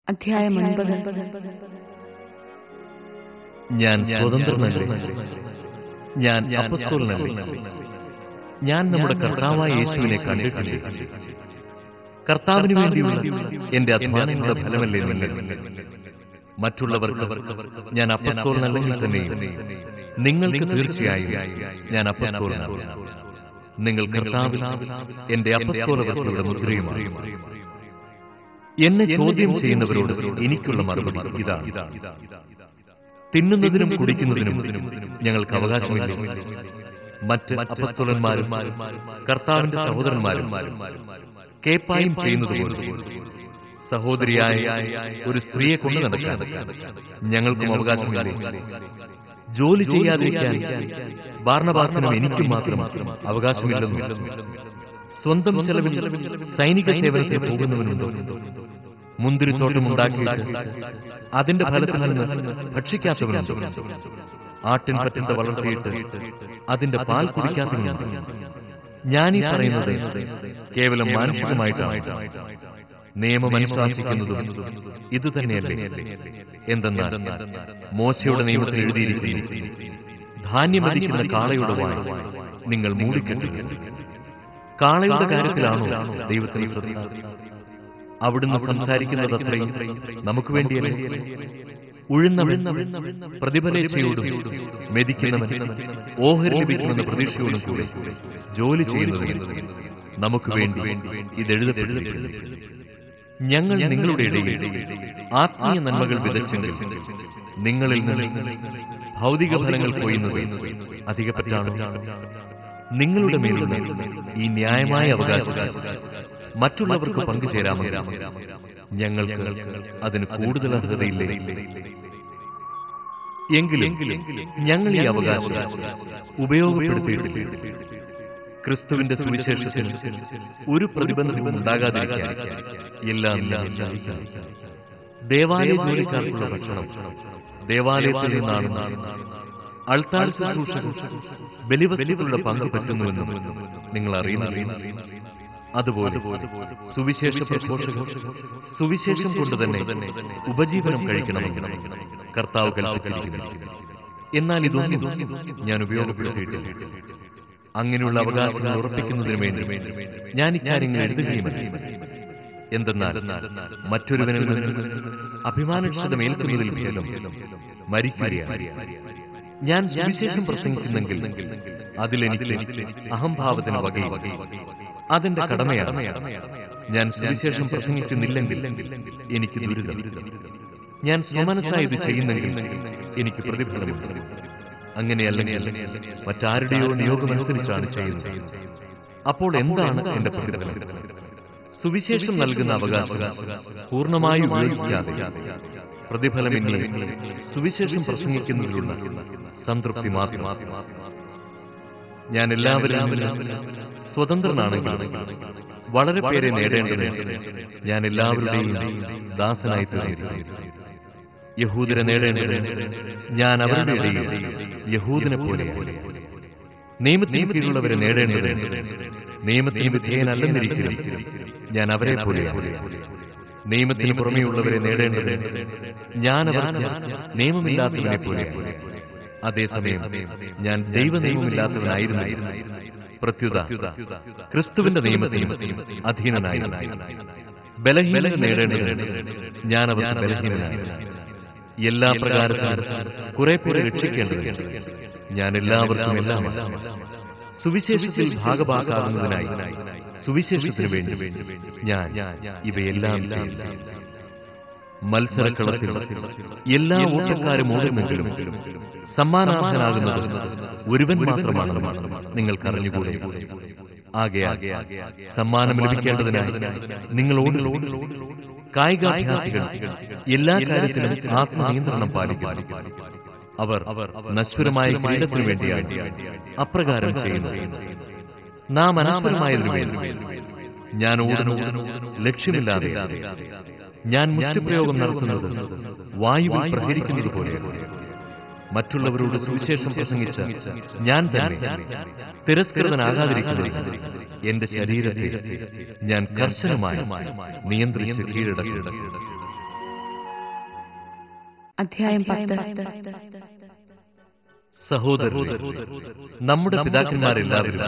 അധ്യായം ഒൻപത് ഞാൻ സ്വതന്ത്രനല്ലേ ഞാൻ അപ്പസ്തോലനല്ലേ ഞാൻ നമ്മുടെ കർത്താവായ യേശുവിനെ കണ്ടിട്ടില്ലേ കർത്താവിന് വേണ്ടിയുള്ള എന്റെ അധ്വാനങ്ങളുടെ ഫലമല്ലേ നിങ്ങൾ മറ്റുള്ളവർക്ക് ഞാൻ അപ്പസ്തോലനല്ലെങ്കിൽ തന്നെയും നിങ്ങൾക്ക് തീർച്ചയായും ഞാൻ അപ്പസ്തോലനാണ് നിങ്ങൾ കർത്താവിൽ എന്റെ അപ്പസ്തോല വൃത്തിയുടെ മുദ്രയുമാണ് എന്നെ ചോദ്യം ചെയ്യുന്നവരോട് എനിക്കുള്ള മറുപടി ഇതാണ് തിന്നുന്നതിനും കുടിക്കുന്നതിനും ഞങ്ങൾക്ക് അവകാശമില്ല മറ്റ് അപ്പസ്തോലന്മാരും കർത്താവിന്റെ സഹോദരന്മാരും കേപ്പായും ചെയ്യുന്നതുപോലെ സഹോദരിയായ ഒരു സ്ത്രീയെ കൊണ്ടു നടക്കാൻ ഞങ്ങൾക്കും അവകാശമില്ല ജോലി ചെയ്യാതിരിക്കാൻ ബാർണബാസനും എനിക്കും മാത്രം അവകാശമില്ലെന്നും സ്വന്തം ചെലവിൽ സൈനിക സേവനത്തിൽ പോകുന്നവനുണ്ടോ മുന്തിരിത്തോട്ടം ഉണ്ടാക്കിയിട്ട് അതിന്റെ ഫലത്തിൽ നിന്ന് ഭക്ഷിക്കാത്തവനുണ്ടോ ആട്ടിൻ പറ്റത്തെ വളർത്തിയിട്ട് അതിന്റെ പാൽ കുടിക്കാത്തവനുണ്ടോ ഞാനീ പറയുന്നത് കേവലം മാനുഷികമായിട്ടാണ് നിയമം അനുശാസിക്കുന്നതും ഇതുതന്നെയല്ലേ എന്തെന്നാൽ മോശയുടെ നിയമത്തിൽ എഴുതിയിരിക്കുന്നു ധാന്യമതിക്കുന്ന കാളയുടെ വായ നിങ്ങൾ മൂടിക്കെട്ടുക കാളയുടെ കാര്യത്തിലാണോ ദൈവത്തിന് ശ്രദ്ധ അവിടുന്ന് സംസാരിക്കുന്നത് അത്രയും നമുക്ക് വേണ്ടിയല്ലേ ഉഴുന്നവൻ പ്രതിഫലേച്ഛയോടും മെതിക്കുന്നവൻ ഓഹരി ലഭിക്കുമെന്ന പ്രതീക്ഷയോടും കൂടെ ജോലി ചെയ്യുന്നതിന് നമുക്ക് വേണ്ടി ഇതെഴുതപ്പെട്ടിരിക്കുന്നു ഞങ്ങൾ നിങ്ങളുടെ ഇടയിൽ ആത്മീയ നന്മകൾ വിതച്ചെങ്കിൽ നിങ്ങളിൽ നിന്ന് ഭൗതിക ഫലങ്ങൾ കൊയ്യുന്നത് അധികപ്പറ്റാണ് നിങ്ങളുടെ മേലുള്ള ഈ ന്യായമായ അവകാശം മറ്റുള്ളവർക്ക് പങ്കുചേരാമെങ്കിൽ ഞങ്ങൾക്ക് അതിന് കൂടുതൽ അർഹതയില്ലേ എങ്കിലും ഞങ്ങൾ ഈ അവകാശം ഉപയോഗപ്പെടുത്തിയിട്ടില്ല ക്രിസ്തുവിന്റെ സുവിശേഷത്തിന് ഒരു പ്രതിബന്ധവും ഉണ്ടാകാതിരിക്കാൻ എല്ലാം ഞാൻ സഹിക്കുന്നു. ദേവാലയ ജോലിക്കാർക്കുള്ള ഭക്ഷണം ദേവാലയത്തിൽ നിന്നാണ് അൾത്താൽ ശുശ്രൂഷകൾ ബലിവസ്തുക്കളുടെ പങ്ക് പറ്റുന്നുവെന്നും നിങ്ങൾ അറിയുന്നു അതുപോലെ സുവിശേഷ പ്രഘോഷകർ സുവിശേഷം കൊണ്ട് തന്നെ ഉപജീവനം കഴിക്കണമെന്ന് കർത്താവ് കൽപ്പിച്ചിരിക്കുന്നു എന്നാൽ ഇതൊന്നും ഞാൻ ഉപയോഗപ്പെടുത്തിയിട്ടില്ല അങ്ങനെയുള്ള അവകാശങ്ങൾ ഉറപ്പിക്കുന്നതിന് വേണ്ടി ഞാൻ ഇക്കാര്യങ്ങൾ എഴുതുകയുമല്ല എന്തെന്നാൽ മറ്റൊരുവനിൽ നിന്ന് അഭിമാനക്ഷതം ഏൽക്കുന്നതിൽ ഭേദം മരിക്കുകയാണ് ഞാൻ സുവിശേഷം പ്രസംഗിക്കുന്നെങ്കിൽ അതിലെനിക്ക് അഹംഭാവത്തിന് വകയും അതെന്റെ കടമയാണ് ഞാൻ സുവിശേഷം പ്രസംഗിക്കുന്നില്ലെങ്കിൽ എനിക്ക് ദുരിതം ഞാൻ സ്വമനസ്സായി ഇത് ചെയ്യുന്നെങ്കിൽ എനിക്ക് പ്രതിഫലമുണ്ട് അങ്ങനെയല്ലെങ്കിൽ മറ്റാരുടെയോ നിയോഗമനുസരിച്ചാണ് ചെയ്യുന്നത് അപ്പോൾ എന്താണ് എന്റെ പ്രതിഫലം സുവിശേഷം നൽകുന്ന അവകാശം പൂർണ്ണമായി ഉപയോഗിക്കാതെ പ്രതിഫലം ഇനി സുവിശേഷം പ്രസംഗിക്കുന്നതിലുള്ള സംതൃപ്തി മാത്രം ഞാൻ എല്ലാവരും സ്വതന്ത്രനാണെങ്കിൽ വളരെ പേരെ നേടേണ്ടത് ഞാൻ എല്ലാവരുടെയും ദാസനായി തീർന്നിരിക്കുന്നു യഹൂദരെ നേടേണ്ടത് ഞാൻ അവരുടെ ഇടയിൽ യഹൂദിനെ പോലെയാണ് നിയമത്തിന് കീഴിലുള്ളവരെ നേടേണ്ടത് നിയമത്തിന് വിധേയനല്ലെന്നിരിക്കലും ഞാൻ അവരെ പോലെയാണ് നിയമത്തിന് പുറമെയുള്ളവരെ നേടേണ്ടത് ഞാൻ അവർക്ക് നിയമമില്ലാത്തവനെ പോലെയാണ് അതേസമയം ഞാൻ ദൈവനിയമമില്ലാത്തവനായിരുന്നു പ്രത്യുത ക്രിസ്തുവിന്റെ നിയമത്തിനും അധീനനായിരുന്നു ബലഹീനത നേടേണ്ടത് ഞാൻ അവർക്ക് ബലഹീനനായിരുന്നു എല്ലാ പ്രകാരത്തിലും കുറെ പേരെ രക്ഷിക്കേണ്ടത് ഞാൻ എല്ലാവർക്കും എല്ലാമാണ് സുവിശേഷത്തിൽ ഭാഗഭാക്കാകുന്നതിനായി സുവിശേഷത്തിനു വേണ്ടി ഞാൻ ഇവയെല്ലാം ചെയ്യുന്നു മത്സരക്കളത്തിൽ എല്ലാ ഓട്ടക്കാരും ഓടുമെങ്കിലും സമ്മാനാർഹനാകുന്നത് ഒരുവൻ മാത്രമാണെന്ന് നിങ്ങൾക്കറിഞ്ഞുകൂടെ ആകെയാ സമ്മാനം ലഭിക്കേണ്ടതിനായി നിങ്ങൾ ഓടി കായികാഭ്യാസികൾ എല്ലാ കാര്യത്തിലും ആത്മനിയന്ത്രണം പാലിക്കുന്നു അവർ നശ്വരമായ കിരീടത്തിനു വേണ്ടിയാണ് അപ്രകാരം ചെയ്യുന്നത് നാം അനശ്വരമായതിനു വേണ്ടി ഞാൻ ഓടുന്നു ലക്ഷ്യമില്ലാതെ ഞാൻ മുഷ്ടിപ്രയോഗം നടത്തുന്നത് വായുവിൽ പ്രഹരിക്കുന്നത് പോലെയാണ് മറ്റുള്ളവരോട് സുവിശേഷം പ്രസംഗിച്ച ഞാൻ തന്നെ തിരസ്കൃതനാകാതിരിക്കുന്നതിന് എന്റെ ശരീരത്തെ ഞാൻ കർശനമായി നിയന്ത്രിച്ച് കീഴടക്കുന്നു അധ്യായം പത്ത് സഹോദരരെ നമ്മുടെ പിതാക്കന്മാരെല്ലാവരും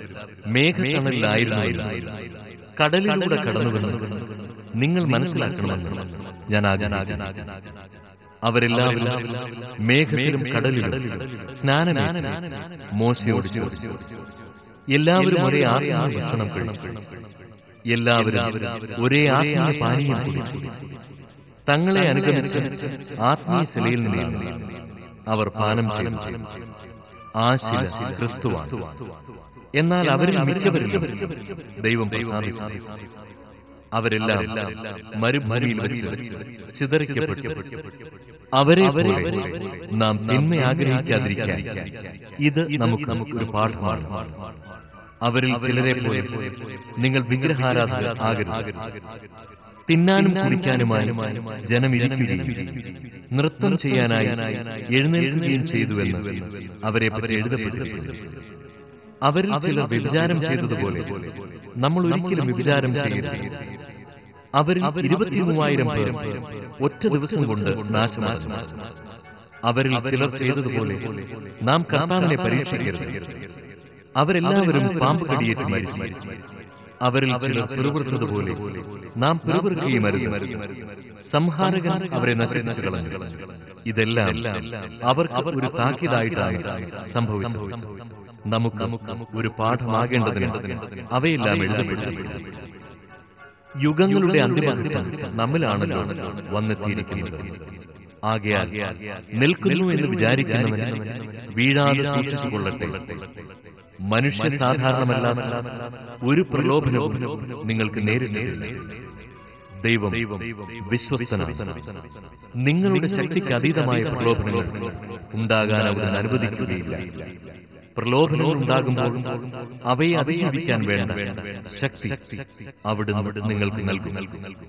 മേഘത്തണലിലായിരുന്നു കടലിലൂടെ കടന്നുവെന്ന് നിങ്ങൾ മനസ്സിലാക്കണമെന്ന് ഞാൻ ആഗ്രഹിക്കുന്നു അവരെല്ലാവരും മേഘത്തിലും കടലിലും സ്നാനമേറ്റ് മോശയോട് ചോദിച്ചു എല്ലാവരും ഒരേ ആത്മീയ ഭക്ഷണം കഴിച്ചു എല്ലാവരും ഒരേ ആത്മീയ പാനീയം കുടിച്ചു തങ്ങളെ അനുഗമിച്ച് ആത്മീയ ശിലയിൽ നിന്നാണ് അവർ പാനം ചെയ്തു ആ ശില ക്രിസ്തുവാണ് എന്നാൽ അവരിൽ മിക്കവരിലും ദൈവം പ്രസാദിച്ചു അവരെല്ലാം മരുഭൂമിയിൽ വെച്ച് ചിതറിക്കപ്പെട്ടു അവരെ പോലെ നാം തിന്മ ആഗ്രഹിക്കാതിരിക്കാൻ ഇത് നമുക്ക് നമുക്കൊരു പാഠമാണ് അവരിൽ ചിലരെ പോലെ നിങ്ങൾ വിഗ്രഹാരാധന ആകരുത് തിന്നാനും കുടിക്കാനുമായി ജനം ഇരിക്കുകയും നൃത്തം ചെയ്യാനായി എഴുന്നേൽക്കുകയും ചെയ്തുവെന്ന് അവരെ പറ്റി എഴുതപ്പെട്ടിരിക്കുന്നു അവരിൽ ചിലർ വ്യഭിചാരം ചെയ്തതുപോലെ നമ്മൾ ഒരിക്കലും വ്യഭിചാരം ചെയ്യരുത് അവരിൽ ഇരുപത്തിമൂവായിരം പേർ ഒറ്റ ദിവസം കൊണ്ട് നാശമാകും അവരിൽ ചിലർ ചെയ്തതുപോലെ നാം കർത്താവിനെ പരീക്ഷിക്കരുത് അവരെല്ലാവരും പാമ്പ് കടിയേറ്റ് മരിച്ചു അവരിൽ ചിലർ പിറുപിറുത്തതുപോലെ നാം പിറുപിറുക്കുകയും അരുത് സംഹാരകൻ അവരെ നശിപ്പിച്ചു കളഞ്ഞു ഇതെല്ലാം അവർക്ക് ഒരു താക്കീതായിട്ടാണ് സംഭവിച്ചത് നമുക്ക് ഒരു പാഠമാകേണ്ടതിന് അവയെല്ലാം എഴുതപ്പെട്ടിരിക്കുന്നു യുഗങ്ങളുടെ അന്തിമഘട്ടം നമ്മിലാണല്ലോ വന്നെത്തിയിരിക്കുന്നത് ആകയാൽ നിൽക്കുന്നു എന്ന് വിചാരിക്കുന്നവൻ വീഴാതെ സൂക്ഷിച്ചുകൊള്ളട്ടെ മനുഷ്യ സാധാരണമല്ലാത്ത ഒരു പ്രലോഭനവും നിങ്ങൾക്ക് നേരിട്ടില്ല ദൈവം വിശ്വസ്തനാണ് നിങ്ങളുടെ ശക്തിക്ക് അതീതമായ പ്രലോഭനങ്ങൾ ഉണ്ടാകാൻ അവിടുന്ന് അനുവദിക്കുകയില്ല പ്രലോഭനങ്ങൾ ഉണ്ടാകുമ്പോൾ അവയെ അതിജീവിക്കാൻ വേണ്ട ശക്തി അവിടുന്ന് നിങ്ങൾക്ക് നൽകും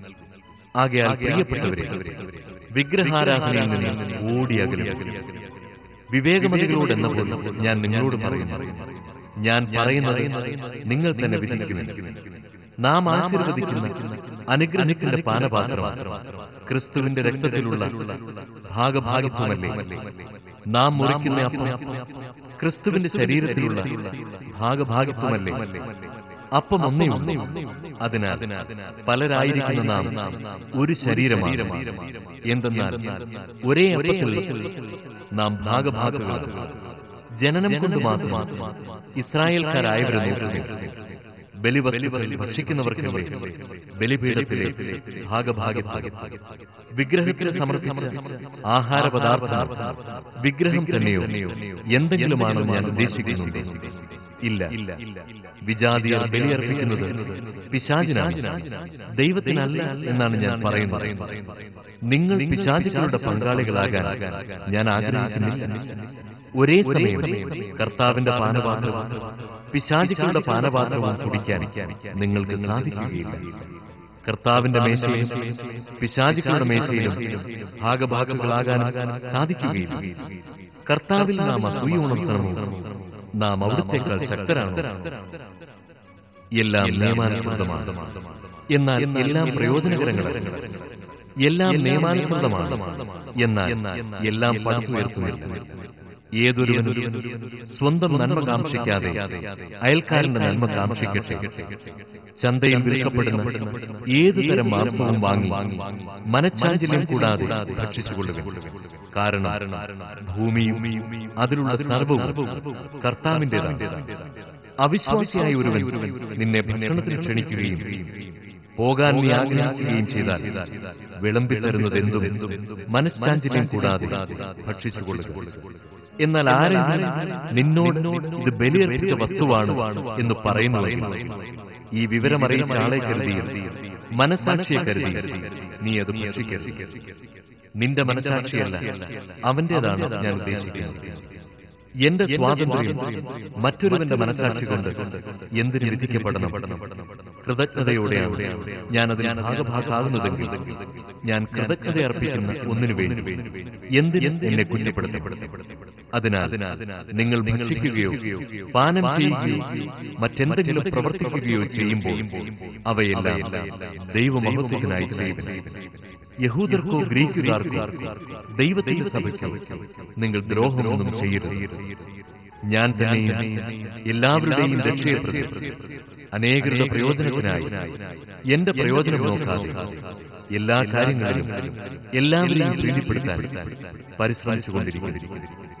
ആകയാൽ പ്രിയപ്പെട്ടവരെ വിഗ്രഹാരാധനയിൽ നിന്ന് ഓടിയകലും വിവേകമതികളോട് എന്ന പോലെ ഞാൻ നിങ്ങളോട് പറയുന്നു ഞാൻ പറയുന്നത് നിങ്ങൾ തന്നെ വിധിക്കുമെന്ന് നാം ആശീർവദിക്കുന്ന അനുഗ്രഹത്തിന്റെ പാനപാത്രം ക്രിസ്തുവിന്റെ രക്തത്തിലുള്ള ഭാഗഭാഗിത്വമല്ലേ നാം മുറിക്കുന്ന അപ്പം ക്രിസ്തുവിന്റെ ശരീരത്തിലുള്ള ഭാഗഭാഗിത്വമല്ലേ അപ്പം ഒന്നേ ഉള്ളൂ അതിനാൽ പലരായിരിക്കുന്ന നാം ഒരു ശരീരമാണ് എന്തെന്നാൽ ഒരേ അപ്പത്തിൽ നാം ഭാഗഭാഗങ്ങളാണ് ജനനം കൊണ്ട് മാത്രം ഇസ്രായേൽക്കാരായവരെ നോക്കുക ബലിവസ്തുക്കൾ ഭക്ഷിക്കുന്നവർക്കല്ലേ ബലിപീഠത്തിലെ ഭാഗഭാഗ വിഗ്രഹത്തിന് സമർപ്പിച്ച ആഹാര പദാർത്ഥം വിഗ്രഹം തന്നെയോ എന്തെങ്കിലുമാണോ ഞാൻ ഉദ്ദേശിക്കുന്നുണ്ട് ഇല്ല വിജാതിയർ ബലിയർപ്പിക്കുന്നത് പിശാചിനാണ് ദൈവത്തിനല്ല എന്നാണ് ഞാൻ പറയുന്നത് നിങ്ങൾ പിശാചുക്കളുടെ പങ്കാളികളാകാൻ ഞാൻ ആഗ്രഹിക്കുന്നില്ല ഒരേ സമയം കർത്താവിന്റെ പാനപാത്രവും പിശാചുക്കളുടെ പാനപാത്രവും കുടിക്കാൻ നിങ്ങൾക്ക് സാധിക്കുകയില്ല കർത്താവിന്റെ മേശയിലും പിശാചുക്കളുടെ മേശയിലും ഭാഗഭാഗങ്ങളാകാൻ സാധിക്കുകയില്ല കർത്താവിൽ നാം അസൂയ ഉണർത്തണമോ നാം അവിടുത്തേക്കാൾ ശക്തരാണോ എല്ലാം നിയമാനുസൃതമാണ് എന്നാൽ എല്ലാം പ്രയോജനകരങ്ങളല്ല എല്ലാം നിയമാനുസൃതമാണ് എന്നാൽ എല്ലാം പടുത്തുയർത്തു നിർത്തുന്നു ഏതൊരുവനും സ്വന്തം നന്മ കാക്ഷിക്കാതെ അയൽക്കാരന്റെ നന്മ കാക്ഷിക്കട്ടെ ചന്തയിൽ വിൽക്കപ്പെടുന്ന ഏതു തരം മാംസവും വാങ്ങി മനച്ചാഞ്ചല്യം കൂടാതെ ഭക്ഷിച്ചുകൊള്ളുക കാരണം ഭൂമിയും അതിലുള്ള സർവവും കർത്താവിന്റേതാണ് അവിശ്വാസിയായ ഒരുവൻ നിന്നെ ഭക്ഷണത്തിന് ക്ഷണിക്കുകയും പോകാൻ നീ ആഗ്രഹിക്കുകയും ചെയ്താൽ വിളമ്പിത്തരുന്നത് എന്തും മനഃശാഞ്ചല്യം കൂടാതെ ഭക്ഷിച്ചുകൊള്ളുക എന്നാൽ ആരെങ്കിലും നിന്നോട് ഇത് ബലിയർപ്പിച്ച വസ്തുവാണ് എന്ന് പറയുന്നുവെങ്കിൽ ഈ വിവരമറിയിച്ച ആളെ കരുതിയും മനസാക്ഷിയെ കരുതി നീ അത് ഭക്ഷിക്കരുത് നിന്റെ മനസാക്ഷിയല്ല അവന്റേതാണ് ഞാൻ ഉദ്ദേശിക്കുന്നത് എന്റെ സ്വാതന്ത്ര്യം മറ്റൊരുവന്റെ മനസാക്ഷി കൊണ്ട് എന്തിനു വിധിക്കപ്പെടണം കൃതജ്ഞതയോടെയാണ് ഞാൻ അതിന് ഭാഗഭാഗാകുന്നതെങ്കിൽ ഞാൻ കൃതജ്ഞത അർപ്പിക്കുന്ന ഒന്നിനു വേണ്ടി എന്തിനും എന്നെ കുറ്റപ്പെടുത്തപ്പെടുത്തും അതിനാൽ നിങ്ങൾ ഭക്ഷിക്കുകയോ പാനം ചെയ്യുകയോ മറ്റെന്തെങ്കിലും പ്രവർത്തിക്കുകയോ ചെയ്യുമ്പോൾ അവയെല്ലാം ദൈവമഹത്വത്തിനായി ചെയ്യുന്നു യഹൂദർക്കോ ഗ്രീക്കുകാർക്കോ ദൈവത്തിന്റെ സഭയ്ക്കോ നിങ്ങൾ ദ്രോഹമൊന്നും ചെയ്യരുത് ഞാൻ തന്നെയും എല്ലാവരുടെയും രക്ഷയപ്രതി അനേകരുടെ പ്രയോജനത്തിനായി എന്റെ പ്രയോജനം നോക്കാതെ എല്ലാ കാര്യങ്ങളിലും എല്ലാവരെയും പ്രീതിപ്പെടുത്താൻ പരിശ്രമിച്ചുകൊണ്ടിരിക്കുന്നു